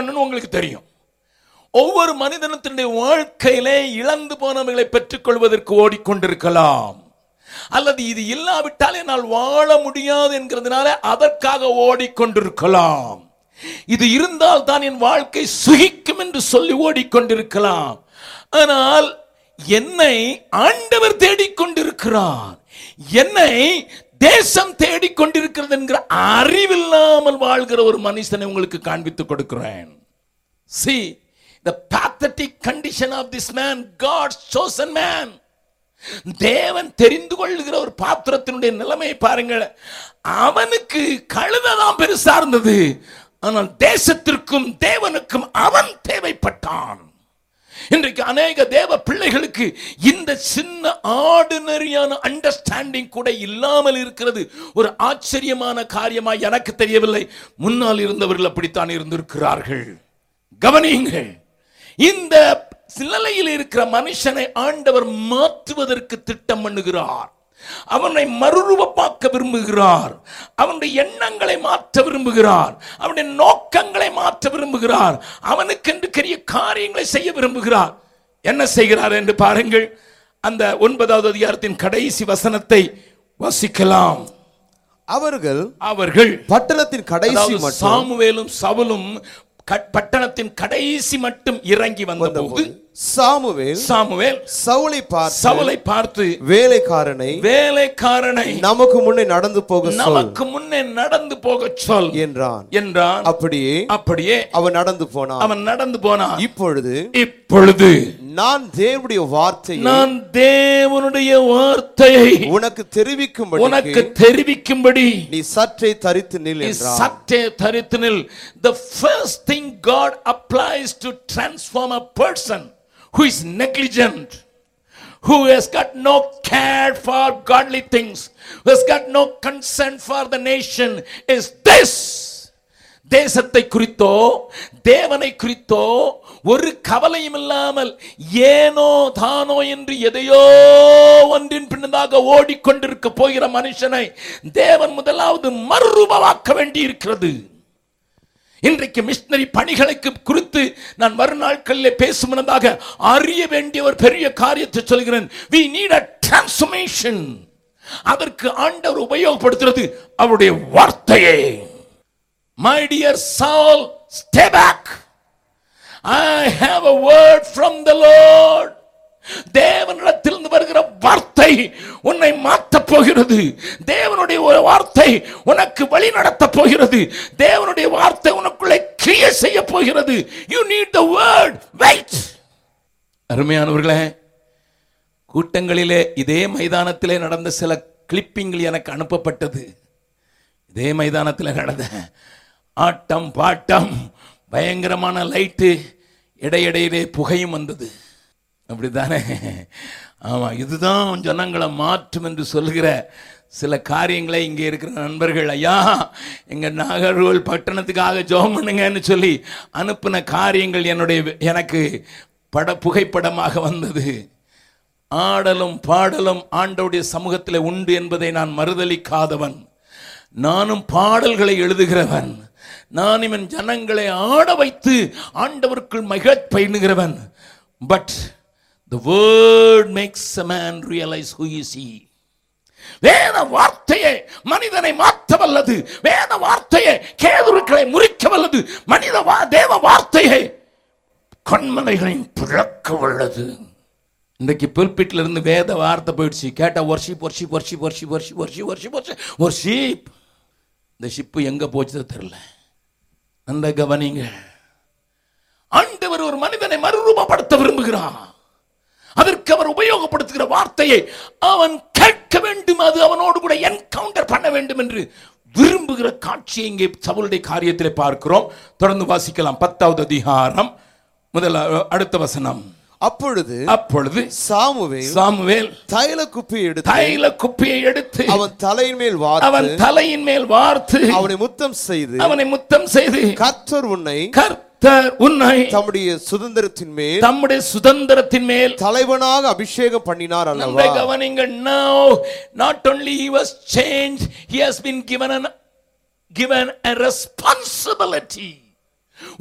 ஓடுறான்னு உங்களுக்கு தெரியும் ஒவ்வொரு மனிதனத்தினுடைய வாழ்க்கையிலே இழந்து போனவைகளை பெற்றுக்கொள்வதற்கு ஓடிக்கொண்டிருக்கலாம் அல்லது இது இல்லாவிட்டால் என்னால் வாழ முடியாது என்கிறதுனால அதற்காக ஓடிக்கொண்டிருக்கலாம் இது இருந்தால் தான் என் வாழ்க்கை சுகிக்கும் என்று சொல்லி ஓடிக்கொண்டிருக்கலாம் ஆனால் என்னை ஆண்டவர் தேடிக்கொண்டிருக்கிறார் என்னை தேசம் தேடிக்கொண்டிருக்கிறது என்கிற அறிவில்லாமல் வாழ்கிற ஒரு மனுஷனை உங்களுக்கு காண்பித்துக் கொடுக்கிறேன் See the pathetic condition of this man, God's chosen man. தேவன் தெரிந்து கொள்ளுகிற ஒரு பாத்திரத்தினுடைய நிலைமையை பாருங்கள் அவனுக்கு கழுதை தான் பெருசா இருந்தது ஆனால் தேசத்திற்கும் தேவனுக்கும் அவன் தேவைப்பட்டான் இன்றைக்கு அநேக தேவ பிள்ளைகளுக்கு இந்த சின்ன ஆர்டினரியான அண்டர்ஸ்டாண்டிங் கூட இல்லாமல் இருக்கிறது ஒரு ஆச்சரியமான காரியமா எனக்கு தெரியவில்லை முன்னால் இருந்தவர்கள் அப்படித்தான் இருந்திருக்கிறார்கள் கவனியுங்கள் இந்த நிலையில் இருக்கிற மனுஷனை ஆண்டவர் மாற்றுவதற்கு திட்டம் பண்ணுகிறார் அவனை மறுரூபமாக்க விரும்புகிறார் அவனுடைய எண்ணங்களை மாற்ற விரும்புகிறார் அவனுடைய நோக்கங்களை மாற்ற விரும்புகிறார் அவனுக்கென்று பெரிய காரியங்களை செய்ய விரும்புகிறார் என்ன செய்கிறார் என்று பாருங்கள் அந்த ஒன்பதாவது அதிகாரத்தின் கடைசி வசனத்தை வசிக்கலாம் அவர்கள் அவர்கள் பட்டணத்தின் கடைசி அதாவது மட்டும் சாமுவேலும் சவுலும் க- பட்டணத்தின் கடைசி மட்டும் இறங்கி வந்தபோது வந்தபோது சாமுவேல் சாமுவேல் சவுலை பார்த்து சவுலை பார்த்து வேலைக்காரனை வேலைக்காரனை நமக்கு முன்னே நடந்து போக சொல் நமக்கு முன்னே நடந்து போகச் சொல் என்றான் என்றான் அப்படியே அப்படியே அவன் நடந்து போனான் அவன் நடந்து போனான் இப்பொழுது இப்பொழுது நான் தேவனுடைய வார்த்தையை நான் தேவனுடைய வார்த்தையை உனக்கு தெரிவிக்கும்படி உனக்கு தெரிவிக்கும்படி நீ சற்றே தரித்து நில் நீ என்றான் சற்றே தரித்து நில் the first thing god applies to transform a person who is negligent who has got no care for godly things who has got no concern for the nation is this தேசத்தை குறித்தோ தேவனை குறித்தோ ஒரு கவலையும் இல்லாமல் ஏனோ தானோ என்று எதையோ ஒன்றின் பின்னதாக ஓடிக்கொண்டிருக்க போகிற மனுஷனை தேவன் முதலாவது மறுரூபமாக்க வேண்டி இருக்கிறது இன்றைக்கு மிஷனரி பணிகளுக்கு குறித்து நான் மறுநாட்களில் பேசும் முன்னதாக அறிய வேண்டிய ஒரு பெரிய காரியத்தை சொல்கிறேன் we need a transformation அதற்கு ஆண்டவர் உபயோகப்படுத்துறது அவருடைய வார்த்தையே my dear Saul stay back I have a word from the Lord தேவனிடத்திலிருந்து வருகிற வார்த்தை உன்னை மாற்றப் போகிறது தேவனுடைய ஒரு வார்த்தை உனக்கு வழி நடத்தப் போகிறது தேவனுடைய வார்த்தை உனக்குள்ளே கிரியை செய்ய போகிறது you need the word wait அருமையானவர்களே கூட்டங்களிலே இதே மைதானத்திலே நடந்த சில கிளிப்பிங்கள் எனக்கு அனுப்பப்பட்டது இதே மைதானத்தில் நடந்த ஆட்டம் பாட்டம் பயங்கரமான லைட்டு இடையிடையிலே புகையும் வந்தது அப்படித்தானே ஆமாம் இதுதான் ஜனங்களை மாற்றும் என்று சொல்கிற சில காரியங்களை இங்கே இருக்கிற நண்பர்கள் ஐயா எங்கள் நாகர்கோவில் பட்டணத்துக்காக ஜெபம் பண்ணுங்கன்னு சொல்லி அனுப்பின காரியங்கள் என்னுடைய எனக்கு பட புகைப்படமாக வந்தது ஆடலும் பாடலும் ஆண்டவுடைய சமூகத்தில் உண்டு என்பதை நான் மறுதலிக்காதவன் நானும் பாடல்களை எழுதுகிறவன் நான் இவன் ஜனங்களை ஆட வைத்து ஆண்டவருக்குள் மகிழப் பயிலுகிறவன் but the word makes a man realize who is he வேத வார்த்தையே மனிதனை மாற்ற வல்லது வேத வார்த்தையே கேதுருக்களை முறிக்க வல்லது மனித வா- தேவ வார்த்தையே கண்மலைகளின் பிளக்க வல்லது இன்றைக்கு புல்பிட்ல இருந்து வேத வார்த்தை போயிடுச்சு கேட்டா worship worship worship worship worship worship worship worship worship இந்த ஷிப்பு எங்க போச்சுதோ தெரியல அந்த கவனிங்க ஆண்டவர் ஒரு மனிதனை மறுரூபப்படுத்த விரும்புகிறார் அதற்கு அவர் உபயோகப்படுத்துகிற வார்த்தையை அவன் கேட்க வேண்டும் அது அவனோடு கூட என்கவுண்டர் பண்ண வேண்டும் என்று விரும்புகிற காட்சியை இங்கே சவுளுடைய காரியத்திலே பார்க்கிறோம் தொடர்ந்து வாசிக்கலாம் பத்தாவது அதிகாரம் முதல் அடுத்த வசனம் அப்பொழுது அப்பொழுது சாமுவேல் சாமுவேல் தைல குப்பியை எடுத்து தைல குப்பியை எடுத்து அவன் தலையின் மேல் அவன் வார்த்து தலையின் மேல் வார்த்து அவனை முத்தம் செய்து அவனை முத்தம் செய்து கர்த்தர் உன்னை கர்த்தர் உன்னை தம்முடைய சுதந்திரத்தின் மேல் தம்முடைய சுதந்திரத்தின் மேல் தலைவனாக அபிஷேகம் பண்ணினார் நம்மை அல்லவா கவனிங்க now not only he was changed he has been given an given a responsibility